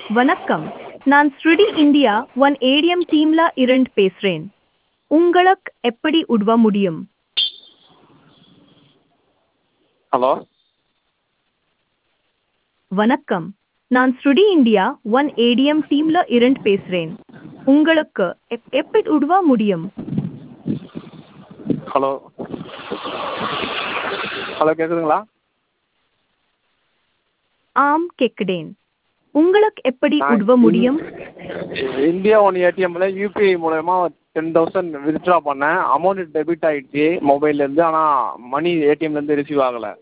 வணக்கம் நான் ஸ்ருடி இந்தியா ஒன் ஏடிஎம் டீம்ல இருந்து பேசுறேன் உங்களுக்கு எப்படி உதவ முடியும் ஹலோ வணக்கம் நான் ஸ்ருடி இந்தியா ஒன் ஏடிஎம் டீம்ல இருந்து பேசுறேன் உங்களுக்கு எப்- எப்படி உதவ முடியும் ஹலோ ஹலோ கேட்குதுங்களா ஆம் கேக்குதேன் உங்களுக்கு எப்படி நான் உதவ முடியும் இந்தியா ஒன் ஏடிஎம்ல யூபிஐ மூலயமா டென் தௌசண்ட் வித்ட்ரா பண்ணேன் அமௌண்ட் டெபிட் ஆயிடுச்சு மொபைல்லேருந்து ஆனால் மணி ஏடிஎம்லேருந்து ரிசீவ் ஆகலை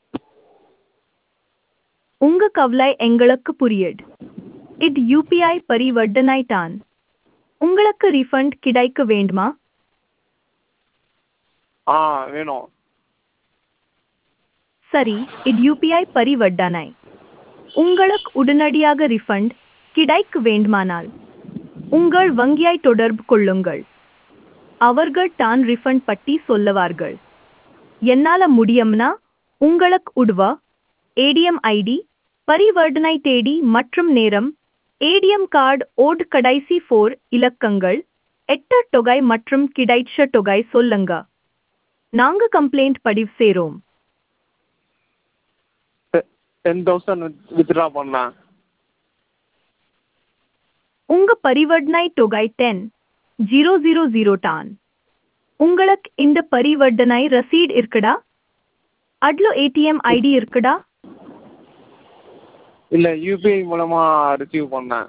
உங்க கவலை எங்களுக்கு புரியுது இது யூபிஐ பரிவர்த்தனை தான் உங்களுக்கு ரீஃபண்ட் கிடைக்க வேண்டுமா ஆ வேணும் சரி இது யூபிஐ பரிவர்த்தனை உங்களுக்கு உடனடியாக ரீஃபண்ட் கிடைக்க வேண்டுமானால் உங்கள் வங்கியை தொடர்பு கொள்ளுங்கள் அவர்கள் தான் ரீஃபண்ட் பற்றி சொல்லுவார்கள் என்னால முடியும்னா உங்களுக்கு உதவ ஏடிஎம் ஐடி பரிவர்த்தனை தேதி மற்றும் நேரம் ஏடிஎம் கார்டு ஓட் கடைசி ஃபோர் இலக்கங்கள் எட்ட தொகை மற்றும் கிடைச்ச தொகை சொல்லுங்க நாங்க கம்ப்ளைண்ட் பதிவு செய்றோம் டென் தௌசண்ட் வித்ட்ரா பண்ணேன் உங்க பரிவர்த்தனை தொகை டென் ஜீரோ ஜீரோ ஜீரோ டான் உங்களுக்கு இந்த பரிவர்த்தனை ரசீட் இருக்குடா அட்லோ ஏடிஎம் ஐடி இருக்குடா இல்லை யூபிஐ மூலமாக ரிசீவ் பண்ணேன்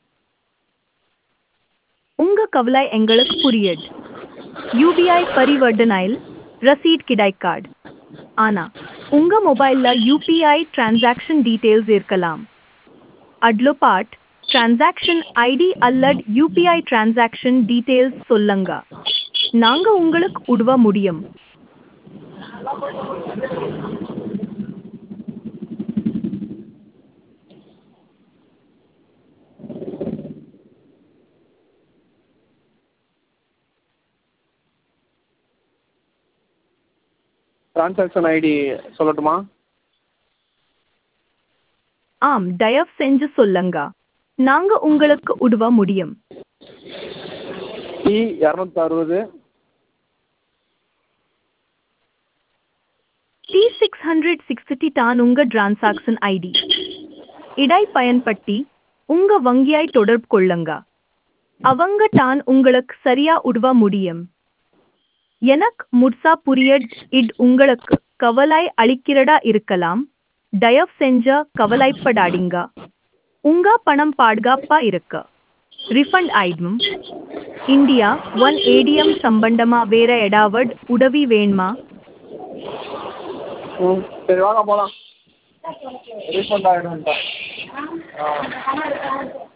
உங்க கவலை எங்களுக்கு புரியுது யூபிஐ பரிவர்த்தனையில் ரசீட் கிடைக்காது ஆனா உங்க மொபைல்ல யூபிஐ டிரான்சாக்ஷன் டீடைல்ஸ் இருக்கலாம் அட்லோ பார்ட் டிரான்சாக்ஷன் ஐடி அல்லது யூபிஐ டிரான்சாக்ஷன் டீடைல்ஸ் சொல்லுங்க நாங்க உங்களுக்கு உதவ முடியும் ட்ரான்சாக்ஷன் ஐடி சொல்லட்டுமா ஆம் தயவு செஞ்சு சொல்லுங்க நாங்க உங்களுக்கு உதவ முடியும் டி இரநூத்தி அறுபது டி சிக்ஸ் ஹண்ட்ரட் சிக்ஸ்டி தான் உங்க டிரான்சாக்ஷன் ஐடி இடை பயன்படுத்தி உங்க வங்கியை தொடர்பு கொள்ளுங்க அவங்க தான் உங்களுக்கு சரியா உதவ முடியும் எனக்கு முட்சா புரியட் இட் உங்களுக்கு கவலை அளிக்கிறதா இருக்கலாம் தயவு செஞ்ச கவலைப்படாதீங்க உங்க பணம் பாதுகாப்பா இருக்கு ரிஃபண்ட் ஆயிடும் இந்தியா ஒன் ஏடிஎம் சம்பந்தமா வேற ஏதாவது உதவி வேணுமா ம் சரி வாங்க போகலாம் ரீஃபண்ட் ஆகிடும் ஆ